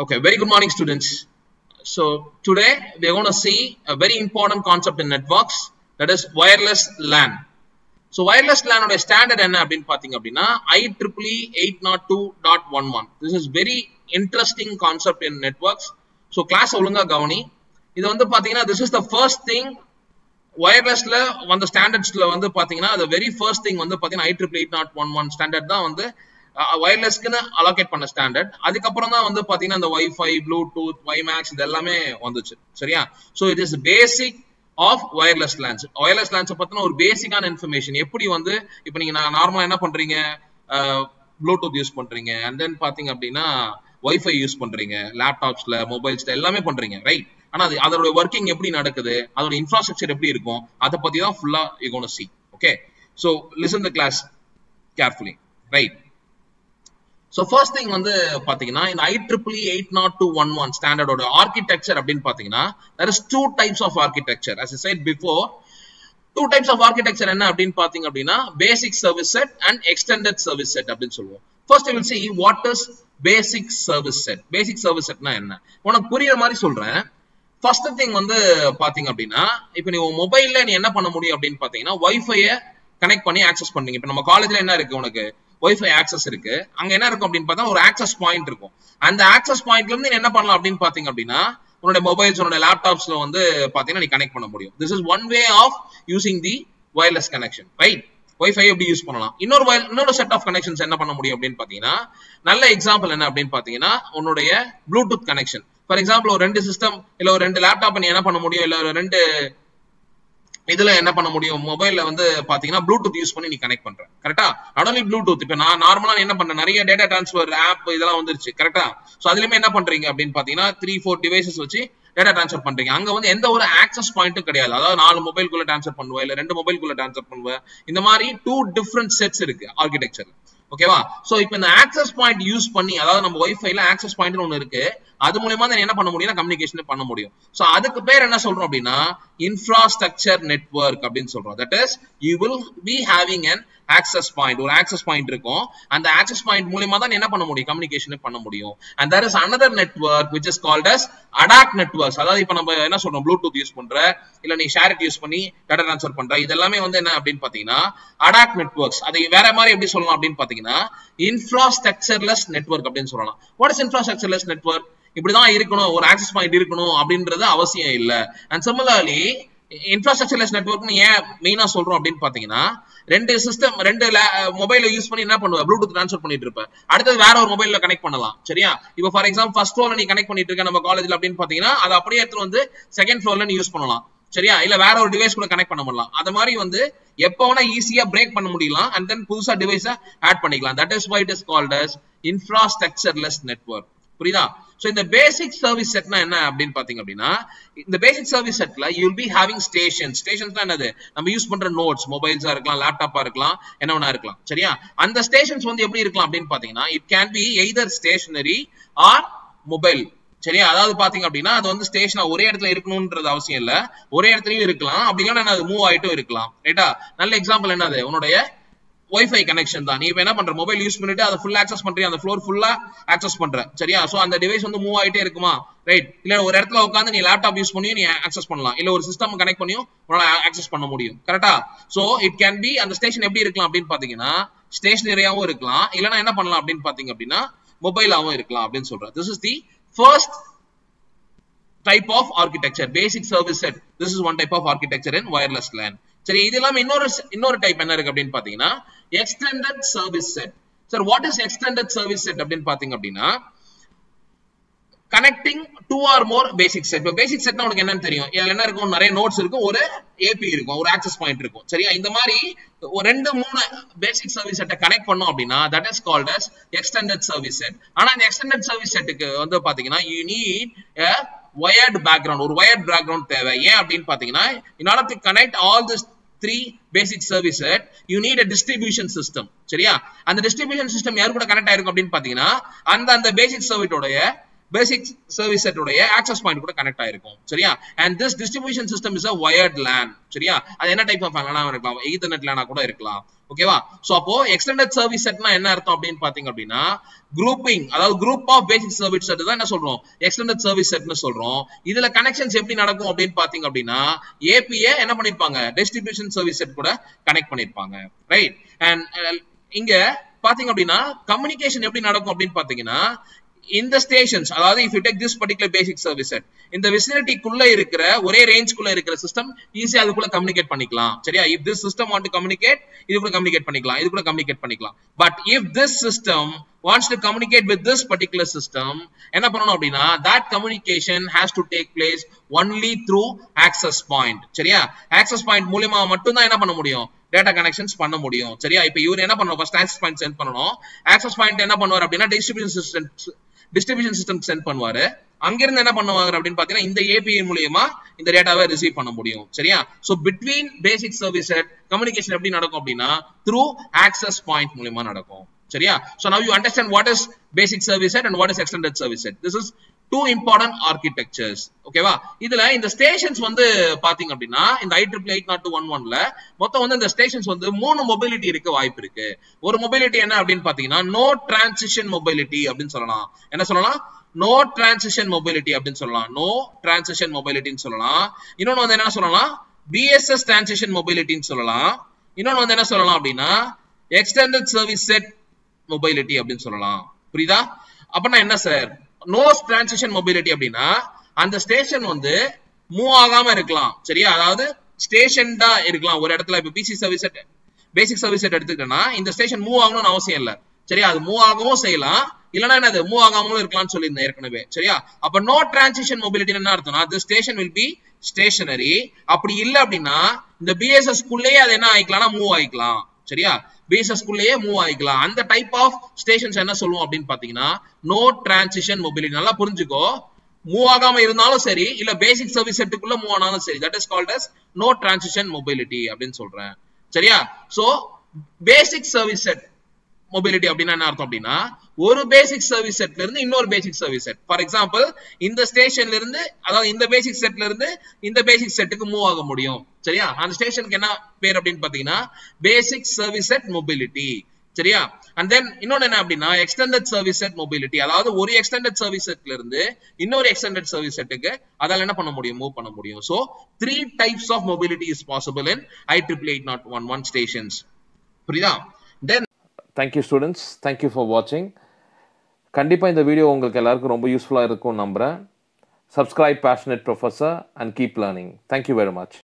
Okay, very good morning, students. So today we are going to see a very important concept in networks that is wireless LAN. So wireless LAN உடைய standard என்ன அப்படின்னு பாத்தீங்க அப்படின்னா IEEE 802.11. This is very interesting concept in networks. So class ஒழுங்கா கவனி இது வந்து பாத்தீங்கன்னா this is the first thing வயர்லெஸ்ல வந்த ஸ்டாண்டர்ட்ஸ்ல வந்து பாத்தீங்கன்னா the very first thing வந்து பாத்தீங்கன்னா IEEE 801 ஸ்டாண்டர்ட் தான் வந்து வயர்லெஸ்க்குன்னு அலோகேட் பண்ண ஸ்டாண்டர்ட் அதுக்கப்புறம் தான் வந்து பாத்தீங்கன்னா இந்த வைஃபை ப்ளூடூத் வைமேக்ஸ் இது எல்லாமே வந்துச்சு சரியா so it is basic of wireless LANs wireless லேன்ஸை பத்தின ஒரு பேசிக்கான இன்ஃபர்மேஷன் எப்படி வந்து இப்போ நீங்க நான் நார்மலா என்ன பண்றீங்க ப்ளூடூத் யூஸ் பண்றீங்க அண்ட் தென் பாத்தீங்க அப்படின்னா வைஃபை யூஸ் பண்றீங்க லேப்டாப்ஸ்ல மொபைல்ஸ்ல எல்லாமே பண்றீங்க ரைட் ஆனா அது அதோட ஒர்க்கிங் எப்படி நடக்குது அதோட இன்ஃப்ராஸ்ட்ரக்சர் எப்படி இருக்கும் அதை பத்தி தான் ஃபுல்லா you can see okay so listen the class carefully right so first thing வந்து பாத்தீங்கன்னா இந்த I triple eight nought two one one ஸ்டாண்டர்டோட ஆர்கிடெக்சர் அப்படின்னு பாத்தீங்கன்னா there is two types of architecture as said before two types of architecture என்ன அப்படின்னு பாத்தீங்க அப்படின்னா basic service set and extended service set அப்படின்னு சொல்லுவோம் first will see what is basic service set basic service செட்னா என்ன உனக்கு புரியுற மாதிரி சொல்றேன் ஃபர்ஸ்ட் திங் வந்து பாத்தீங்க அப்படின்னா இப்போ நீ உன் மொபைல்ல நீ என்ன பண்ண முடியும் அப்படின்னு பாத்தீங்கன்னா வைஃபைய கனெக்ட் பண்ணி ஆக்சஸ் பண்ணீங்க இப்போ நம்ம காலேஜ்ல என்ன இருக்கு உனக்கு ஒய்ஃபை ஆக்சஸ் இருக்கு அங்க என்ன இருக்கும் அப்படின்னு பார்த்தா ஒரு ஆக்சஸ் பாயிண்ட் இருக்கும் அந்த ஆக்சஸ் பாயிண்ட்ல இருந்து நீ என்ன பண்ணலாம் அப்படின்னு பாத்தீங்க அப்படின்னா உன்னோட மொபைல்ஸ் உன்னோட லேப்டாப்ஸ்ல வந்து பாத்தீங்கன்னா நீ கனெக்ட் பண்ண முடியும் this is one way of using the wireless connection right wifi எப்படி யூஸ் பண்ணலாம் இன்னொரு இன்னொரு செட் ஆஃப் கனெக்ஷன்ஸ் என்ன பண்ண முடியும் அப்படின்னு பாத்தீங்கன்னா நல்ல எக்ஸாம்பிள் என்ன அப்படின்னு பாத்தீங்கன்னா உன்னுடைய ப்ளூடூத் கனெக்ஷன் ஃபார் எக்ஸாம்பிள் ஒரு ரெண்டு சிஸ்டம் இல்ல ஒரு ரெண்டு லேப்டாப் நீ என்ன பண்ண முடியும் இல்ல ஒரு ரெண்டு இதுல என்ன பண்ண முடியும் மொபைல்ல வந்து பாத்தீங்கன்னா ப்ளூடூத் யூஸ் பண்ணி நீ கனெக்ட் பண்ற கரெக்டா நாட் ஒன்லி ப்ளூடூத் இப்ப நான் நார்மலா என்ன பண்றேன் நிறைய டேட்டா டிரான்ஸ்ஃபர் ஆப் இதெல்லாம் வந்துருச்சு கரெக்டா சோ அதுலயுமே என்ன பண்றீங்க அப்படின்னு பாத்தீங்கன்னா த்ரீ ஃபோர் டிவைசஸ் வச்சு டேட்டா டிரான்ஸ்ஃபர் பண்றீங்க அங்க வந்து எந்த ஒரு ஆக்சஸ் பாயிண்ட்டும் கிடையாது அதாவது நாலு மொபைல்குள்ள டிரான்ஸ்ஃபர் பண்ணுவேன் இல்ல ரெண்டு மொபைல்குள்ள டிரான்ஸ்ஃபர் பண்ணுவேன் இந்த மாதிரி டூ டிஃப்ரெண்ட் செட்ஸ் இருக்கு ஆர்கிடெக்சர் ஓகேவா சோ இப்போ இந்த ஆக்சஸ் பாயிண்ட் யூஸ் பண்ணி அதாவது நம்ம ஒய்ஃபைல ஆக்சஸ் பாயிண்ட் ஒன்னு இருக்கு அது மூலியமா தான் என்ன பண்ண முடியும் கம்யூனிகேஷன் பண்ண முடியும் சோ அதுக்கு பேர் என்ன சொல்றோம் அப்படின்னா இன்ஃப்ராஸ்ட்ரக்சர் நெட்ஒர்க் அப்படின்னு சொல்றோம் that is you will be having an access point ஒரு ஆக்சஸ் பாயிண்ட் இருக்கும் அந்த ஆக்சஸ் பாயிண்ட் மூலியமா தான் என்ன பண்ண முடியும் கம்யூனிகேஷன் பண்ண முடியும் and there is another network which is called as ad hoc networks அதாவது இப்ப நம்ம என்ன சொல்றோம் ப்ளூடூத் யூஸ் பண்ற இல்ல நீ ஷேரிட் யூஸ் பண்ணி டேட்டா ட்ரான்ஸ்ஃபர் பண்ற இதெல்லாமே வந்து என்ன அப்படின்னு பாத்தீங்கன்னா அடாக் நெட்ஒர்க்ஸ் அதை வேற மாதிரி எப்படி சொல்லலாம் அப்படின்னு பாத்தீங்கன்னா இன்ஃப்ராஸ்ட்ரக்சர்லெஸ் நெட்ஒர்க் அப்படின்னு சொல்லலாம் வாட் இஸ் இன்ஃப்ராஸ்ட்ரக்சர்லெஸ் நெட்ஒர்க் இப்படிதான் இருக்கணும் ஒரு ஆக்சஸ் பாயிண்ட் இருக்கணும் அப்படின்றது அவசியம் இல்ல அண்ட் சிமிலர்லி இன்ஃப்ராஸ்ட்ரக்சர்லெஸ் நெட்ஒர்க்னு ஏன் மெயினா சொல்றோம் அப்படின்னு பாத்தீங்கன்னா ரெண்டு சிஸ்டம் ரெண்டு மொபைல யூஸ் பண்ணி என்ன பண்ணுவ ப்ளூடூத் ட்ரான்ஸ்ஃபர் பண்ணிட்டு இருப்ப அடுத்தது வேற ஒரு மொபைல்ல கனெக்ட் பண்ணலாம் சரியா இப்போ ஃபார் எக்ஸாம்பிள் ஃபர்ஸ்ட் ஃப்ளோர்ல நீ கனெக்ட் பண்ணிட்டு இருக்க நம்ம காலேஜ்ல அப்படின்னு பாத்தீங்கன்னா அதை அப்படியே எடுத்து வந்து செகண்ட் ஃப்ளோர்ல நீ யூஸ் பண்ணலாம் சரியா இல்ல வேற ஒரு டிவைஸ் கூட கனெக்ட் பண்ண முடியலாம் அது மாதிரி வந்து எப்ப வேணா ஈஸியா பிரேக் பண்ண முடியலாம் அண்ட் தென் புதுசா டிவைஸ ஆட் பண்ணிக்கலாம் that is why it is called as infrastructureless network புரியுதா சோ இந்த பேசிக் சர்வீஸ் செட்னா என்ன அப்படின்னு பாத்தீங்க அப்படின்னா இந்த பேசிக் சர்வீஸ் செட்ல you will be having station stations என்னது நம்ம யூஸ் பண்ற நோட்ஸ் மொபைல்ஸா இருக்கலாம் லேப்டாப்பா இருக்கலாம் என்ன வேணா இருக்கலாம் சரியா அந்த ஸ்டேஷன்ஸ் வந்து எப்படி இருக்கலாம் அப்படின்னு பாத்தீங்கன்னா it can be either stationary or mobile சரியா அதாவது பாத்தீங்க அப்படின்னா அது வந்து ஸ்டேஷனா ஒரே இடத்துல இருக்கணும்ன்றது அவசியம் இல்ல ஒரே இடத்துலயும் இருக்கலாம் அப்படி இல்லைன்னா அது மூவ் ஆயிட்டும் இருக்கலாம் ரைட்டா நல்ல எக்ஸாம்பிள் என்னது உன்னுடைய ஒய்ஃபை கனெக்ஷன் தான் நீ இப்ப என்ன பண்ற மொபைல் யூஸ் பண்ணிட்டு அதை ஃபுல் ஆக்சஸ் பண்றியா அந்த ஃப்ளோர் ஃபுல்லா ஆக்சஸ் பண்ற சரியா சோ அந்த டிவைஸ் வந்து மூவ் ஆயிட்டே இருக்குமா ரைட் இல்ல ஒரு இடத்துல உட்காந்து நீ லேப்டாப் யூஸ் பண்ணியும் நீ ஆக்சஸ் பண்ணலாம் இல்ல ஒரு சிஸ்டம் கனெக்ட் பண்ணியும் உன்னால ஆக்சஸ் பண்ண முடியும் கரெக்டா சோ இட் கேன் பி அந்த ஸ்டேஷன் எப்படி இருக்கலாம் அப்படின்னு பாத்தீங்கன்னா ஸ்டேஷனரியாவும் இருக்கலாம் இல்லனா என்ன பண்ணலாம் அப்படின்னு பாத்தீங்க அப்படின்னா மொபைலாவும் இருக்கலாம் அப்படின்னு சொல்றேன் this is the first type of architecture basic service set this is one type of architecture in wireless LAN சரி இது இல்லாம இன்னொரு இன்னொரு டைப் என்ன இருக்கு அப்படின்னு பாத்தீங்கன்னா extended service set sir what is extended service set அப்படின்னு பாத்தீங்க அப்படின்னா connecting two or more basic set இப்போ பேசிக் செட்னா உனக்கு என்னன்னு தெரியும் இதுல என்ன இருக்கும் நிறைய நோட்ஸ் இருக்கும் ஒரு ஏபி இருக்கும் ஒரு ஆக்சஸ் பாயிண்ட் இருக்கும் சரியா இந்த மாதிரி ஒரு ரெண்டு மூணு பேசிக் சர்வீஸ் செட்டை கனெக்ட் பண்ணோம் அப்படின்னா that is called as extended service set ஆனா இந்த எக்ஸ்டெண்டட் சர்வீஸ் செட்டுக்கு வந்து பாத்தீங்கன்னா யூ நீட் ஒயர்ட் பேக்ரவுண்ட் ஒரு ஒயர்ட் பேக்ரவுண்ட் தேவை ஏன் அப்படின்னு பாத்தீங்கன்னா in order to connect all this three basic service you need a distribution system சரியா அந்த டிஸ்ட்ரிபியூஷன் சிஸ்டம் யாரு கூட கனெக்ட் ஆயிருக்கும் அப்படின்னு பாத்தீங்கன்னா அந்த அந்த பேசிக் சர்வீட்டோடைய பேசிக் சர்வீஸ் செட்டுடைய ஆக்சஸ் பாயிண்ட் கூட கனெக்ட் ஆயிருக்கும் சரியா and this distribution system is a wired LAN சரியா அது என்ன டைப் ஆஃப் லேனா இருக்கலாம் ஈத்தர்நெட் லேனா கூட இருக்கலாம் ஓகேவா சோ அப்போ எக்ஸ்டெண்டட் சர்வீஸ் செட்னா என்ன அர்த்தம் அப்படின்னு பாத்தீங்க அப்படின்னா குரூப்பிங் அதாவது group of basic service set தான் என்ன சொல்றோம் எக்ஸ்டெண்டட் சர்வீஸ் செட்னு சொல்றோம் இதுல கனெக்ஷன்ஸ் எப்படி நடக்கும் அப்படின்னு பாத்தீங்க அப்படின்னா ஏபிஏ என்ன பண்ணிருப்பாங்க டிஸ்ட்ரிபியூஷன் சர்வீஸ் செட் கூட கனெக்ட் பண்ணிருப்பாங்க ரைட் அண்ட் இங்க பாத்தீங்க அப்படின்னா கம்யூனிகேஷன் எப்படி நடக்கும் அப்படின்னு பாத்தீங்கன்னா இந்த ஸ்டேஷன்ஸ் அதாவது if you take this particular basic service set இந்த விசினிட்டிக்குள்ள இருக்கிற ஒரே ரேஞ்ச்குள்ள இருக்கிற சிஸ்டம் ஈஸியா அதுக்குள்ள கம்யூனிகேட் பண்ணிக்கலாம் சரியா if this system want to communicate இது கூட கம்யூனிகேட் பண்ணிக்கலாம் இது கூட கம்யூனிகேட் பண்ணிக்கலாம் but if this system wants to communicate with this particular system என்ன பண்ணணும் அப்படின்னா that communication has to take place only through access point சரியா access point மூலியமா மட்டும் தான் என்ன பண்ண முடியும் டேட்டா கனெக்ஷன்ஸ் பண்ண முடியும் சரியா இப்போ இவர் என்ன பண்ணணும் ஃபர்ஸ்ட் ஆக்சஸ் பாயிண்ட் சென்ட் பண்ணணும் ஆக்சஸ் பாயிண்ட் என்ன பண்ணுவார் அப்படின்னா distribution system distribution system send பண்ணுவாரு அங்கிருந்து என்ன பண்ணுவாங்க அப்படின்னு பாத்தீங்கன்னா இந்த ஏபிஐ மூலியமா இந்த டேட்டாவை ரிசீவ் பண்ண முடியும் சரியா so between basic service set communication எப்படி நடக்கும் அப்படின்னா த்ரூ ஆக்சஸ் பாயிண்ட் மூலியமா நடக்கும் சரியா so now you understand what is basic service set and what is extended service set this is two important architectures ஓகேவா இதுல இந்த ஸ்டேஷன்ஸ் வந்து பாத்தீங்க அப்படின்னா இந்த I triple eight nought two one ஒன்ல மொத்தம் வந்து இந்த ஸ்டேஷன்ஸ் வந்து மூணு மொபிலிட்டி இருக்க வாய்ப்பு இருக்கு ஒரு மொபிலிட்டி என்ன அப்படின்னு பாத்தீங்கன்னா நோ டிரான்சிஷன் மொபிலிட்டி அப்படின்னு சொல்லலாம் என்ன சொல்லலாம் நோ டிரான்சிஷன் மொபிலிட்டி அப்படின்னு சொல்லலாம் நோ டிரான்சிஷன் மொபிலிட்டின்னு சொல்லலாம் இன்னொன்னு வந்து என்ன சொல்லலாம் பிஎஸ்எஸ் டிரான்சிஷன் மொபிலிட்டின்னு சொல்லலாம் இன்னொன்னு வந்து என்ன சொல்லலாம் அப்படின்னா எக்ஸ்டெண்டட் சர்வீஸ் செட் மொபைலிட்டி அப்படின்னு சொல்லலாம் புரியுதா அப்படின்னா என்ன சார் நோ டிரான்சிஷன் மொபிலிட்டி அப்படின்னா அந்த ஸ்டேஷன் வந்து மூவ் ஆகாம இருக்கலாம் சரியா அதாவது ஸ்டேஷன்டா இருக்கலாம் ஒரு இடத்துல இப்ப PC service set basic service set எடுத்துக்கிட்டோம்னா இந்த ஸ்டேஷன் மூவ் ஆகணும்னு அவசியம் இல்ல சரியா அது மூவ் ஆகவும் செய்யலாம் இல்லனா என்னது மூவ் ஆகாமலும் இருக்கலாம்னு சொல்லியிருந்தேன் ஏற்கனவே சரியா அப்ப நோ டிரான்சிஷன் மொபிலிட்டி என்ன அர்த்தம்னா the station will be stationary அப்படி இல்ல அப்படின்னா இந்த பிஎஸ்எஸ் குள்ளேயே அது என்ன ஆயிக்கலாம்னா மூவ் ஆயிக்கலாம் சரியா பிஎஸ்எஸ் குள்ளேயே மூவ் ஆயிக்கலாம் அந்த டைப் ஆஃப் ஸ்டேஷன்ஸ் என்ன சொல்லுவோம் அப்படின்னு பாத்தீங்கன்னா நோ டிரான்சிஷன் மொபிலிட்டி நல்லா புரிஞ்சுக்கோ மூவ் ஆகாம இருந்தாலும் சரி இல்ல பேசிக் சர்வீஸ் செட்டுக்குள்ள மூவ் ஆனாலும் சரி that is called as no transition mobility அப்படின்னு சொல்றேன் சரியா so basic service set mobility அப்படின்னா என்ன அர்த்தம் அப்படின்னா ஒரு பேசிக் சர்வீஸ் செட்ல இருந்து இன்னொரு basic service set for example இந்த ஸ்டேஷன்ல இருந்து அதாவது இந்த பேசிக் செட்ல இருந்து இந்த பேசிக் செட்டுக்கு மூவ் ஆக முடியும் சரியா அந்த ஸ்டேஷனுக்கு என்ன பேர் அப்படின்னு பாத்தீங்கன்னா பேசிக் சர்வீஸ் செட் மொபிலிட்டி சரியா அண்ட் தென் இன்னொன்னு என்ன அப்படின்னா எக்ஸ்டெண்டட் சர்வீஸ் செட் மொபிலிட்டி அதாவது ஒரு எக்ஸ்டெண்டட் சர்வீஸ் செட்ல இருந்து இன்னொரு எக்ஸ்டெண்டட் சர்வீஸ் செட்டுக்கு அதால என்ன பண்ண முடியும் மூவ் பண்ண முடியும் so three types of mobility is possible in I triple eight nought one one stations புரியுதா then thank you students thank you for வாட்சிங் கண்டிப்பாக இந்த வீடியோ உங்களுக்கு எல்லாருக்கும் ரொம்ப யூஸ்ஃபுல்லாக இருக்கும் நம்புகிறேன் subscribe passionate professor and keep learning thank you very much